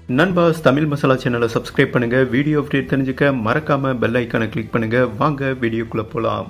நண்பாஸ் தமிழ் மசாலா சேனலை சப்ஸ்கிரைப் பண்ணுங்க video update தெரிஞ்சுக்க மறக்காம பெல் ஐக்கானை கிளிக் பண்ணுங்க வாங்க வீடியோக்குள்ள போலாம்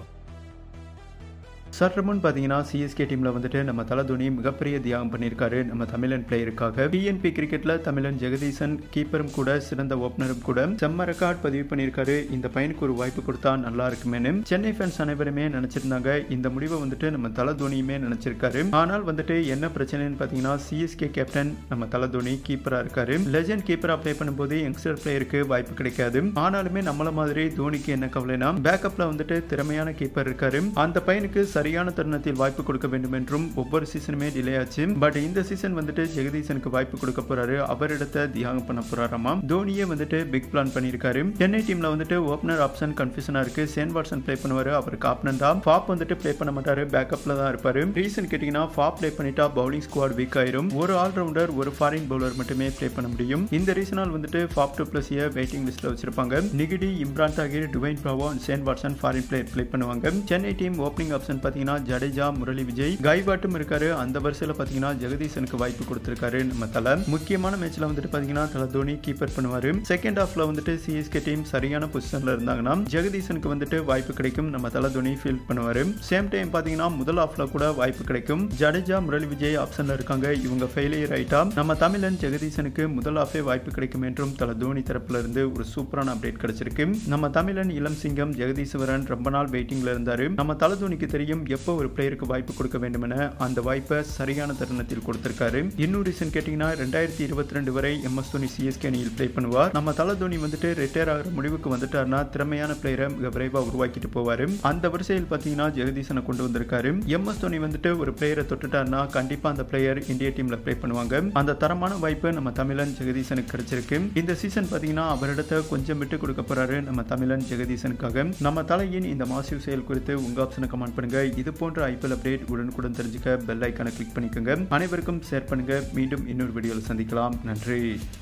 சற்று முன் பார்த்தீங்கன்னா சிஎஸ்கே டீமில் வந்துட்டு நம்ம தல தோனி மிகப்பெரிய தியாகம் பண்ணியிருக்காரு நம்ம தமிழன் பிளேயருக்காக பிஎன்பி கிரிக்கெட்டில் தமிழன் ஜெகதீசன் கீப்பரும் கூட சிறந்த ஓப்பனரும் கூட செம்ம ரெக்கார்ட் பதிவு பண்ணியிருக்காரு இந்த பையனுக்கு ஒரு வாய்ப்பு கொடுத்தா நல்லா இருக்குமேனு சென்னை ஃபேன்ஸ் அனைவருமே நினைச்சிருந்தாங்க இந்த முடிவை வந்துட்டு நம்ம தல தோனியுமே நினைச்சிருக்காரு ஆனால் வந்துட்டு என்ன பிரச்சனைன்னு பார்த்தீங்கன்னா சிஎஸ்கே கேப்டன் நம்ம தல தோனி கீப்பராக இருக்காரு லெஜண்ட் கீப்பரா ப்ளே பண்ணும்போது யங்ஸ்டர் பிளேயருக்கு வாய்ப்பு கிடைக்காது ஆனாலுமே நம்மள மாதிரி தோனிக்கு என்ன கவலைனா பேக்கப்ல வந்துட்டு திறமையான கீப்பர் இருக்காரு அந்த பையனுக்கு சரியான தருணத்தில் வாய்ப்பு கொடுக்க வேண்டும் என்றும் ஒவ்வொரு சீசனுமே டிலே ஆச்சு பட் இந்த சீசன் வந்துட்டு ஜெகதீசனுக்கு வாய்ப்பு கொடுக்க போறாரு அவரிடத்தை தியாகம் பண்ண போறாராமா தோனியே வந்துட்டு பிக் பிளான் பண்ணியிருக்காரு சென்னை டீம்ல வந்துட்டு ஓப்பனர் ஆப்ஷன் கன்ஃபியூஷனா இருக்கு சேன் வாட்சன் ப்ளே பண்ணுவாரு அவருக்கு ஆப்னன் தான் ஃபாப் வந்துட்டு ப்ளே பண்ண மாட்டாரு பேக்கப்ல தான் இருப்பாரு ரீசன் கேட்டீங்கன்னா ஃபாப் ப்ளே பண்ணிட்டா பவுலிங் ஸ்குவாட் வீக் ஆயிரும் ஒரு ஆல்ரவுண்டர் ஒரு ஃபாரின் பவுலர் மட்டுமே ப்ளே பண்ண முடியும் இந்த ரீசனால் வந்துட்டு ஃபாப் டூ பிளஸ் வெயிட்டிங் லிஸ்ட்ல வச்சிருப்பாங்க Ngidi Imran Tahir Dwayne Bravo and Shane Watson foreign player play பண்ணுவாங்க சென்னை டீம் ஓப்பனிங் ஆப்ஷன் பார்த்தீங்கன்னா ஜடேஜா முரளி விஜய் கைவாட்டும் இருக்காரு அந்த வரிசையில் பார்த்தீங்கன்னா ஜெகதீசனுக்கு வாய்ப்பு கொடுத்திருக்காரு நம்ம தலை முக்கியமான மேட்ச்ல வந்துட்டு பார்த்தீங்கன்னா தலை தோனி கீப்பர் பண்ணுவாரு செகண்ட் ஹாஃப்ல வந்துட்டு சிஎஸ்கே டீம் சரியான பொசிஷன்ல இருந்தாங்கன்னா ஜெகதீசனுக்கு வந்துட்டு வாய்ப்பு கிடைக்கும் நம்ம தலை தோனி ஃபீல் பண்ணுவாரு சேம் டைம் பார்த்தீங்கன்னா முதல் ஹாஃப்ல கூட வாய்ப்பு கிடைக்கும் ஜடேஜா முரளி விஜய் ஆப்ஷன்ல இருக்காங்க இவங்க ஃபெயிலியர் ஆயிட்டா நம்ம தமிழன் ஜெகதீசனுக்கு முதல் ஹாஃபே வாய்ப்பு கிடைக்கும் என்றும் தலை தோனி தரப்புல இருந்து ஒரு சூப்பரான அப்டேட் கிடைச்சிருக்கு நம்ம தமிழன் இளம் சிங்கம் ஜெகதீஸ்வரன் ரொம்ப நாள் வெயிட்டிங்ல இருந்தாரு நம்ம தலை தோனிக்கு தெரியும் எப்போ ஒரு பிளேயருக்கு வாய்ப்பு கொடுக்க வேண்டும் என அந்த வாய்ப்பை சரியான தருணத்தில் கொடுத்திருக்காரு இன்னும் ரீசன் கேட்டீங்கன்னா ரெண்டாயிரத்தி இருபத்தி ரெண்டு வரை எம் எஸ் தோனி சிஎஸ்கே அணியில் பிளே பண்ணுவார் நம்ம தலை தோனி வந்துட்டு ரிட்டையர் ஆகிற முடிவுக்கு வந்துட்டாருன்னா திறமையான பிளேயரை மிக விரைவாக உருவாக்கிட்டு போவாரு அந்த வரிசையில் பார்த்தீங்கன்னா ஜெகதீசனை கொண்டு வந்திருக்காரு எம் எஸ் தோனி வந்துட்டு ஒரு பிளேயரை தொட்டுட்டாருன்னா கண்டிப்பா அந்த பிளேயர் இந்திய டீம்ல பிளே பண்ணுவாங்க அந்த தரமான வாய்ப்பு நம்ம தமிழன் ஜெகதீசனுக்கு கிடைச்சிருக்கு இந்த சீசன் பார்த்தீங்கன்னா அவரிடத்தை கொஞ்சம் விட்டு கொடுக்க போறாரு நம்ம தமிழன் ஜெகதீசனுக்காக நம்ம தலையின் இந்த மாசிவ் செயல் குறித்து உங்க ஆப்ஷனை கமெண்ட் பண்ணுங்க இது போன்ற ஐபிஎல் அப்டேட் உடனுக்குடன் தெரிஞ்சுக்க பெல் ஐக்கானை கிளிக் பண்ணிக்கோங்க அனைவருக்கும் ஷேர் பண்ணுங்க மீண்டும் இன்னொரு வீடியோவில் சந்திக்கலாம் நன்றி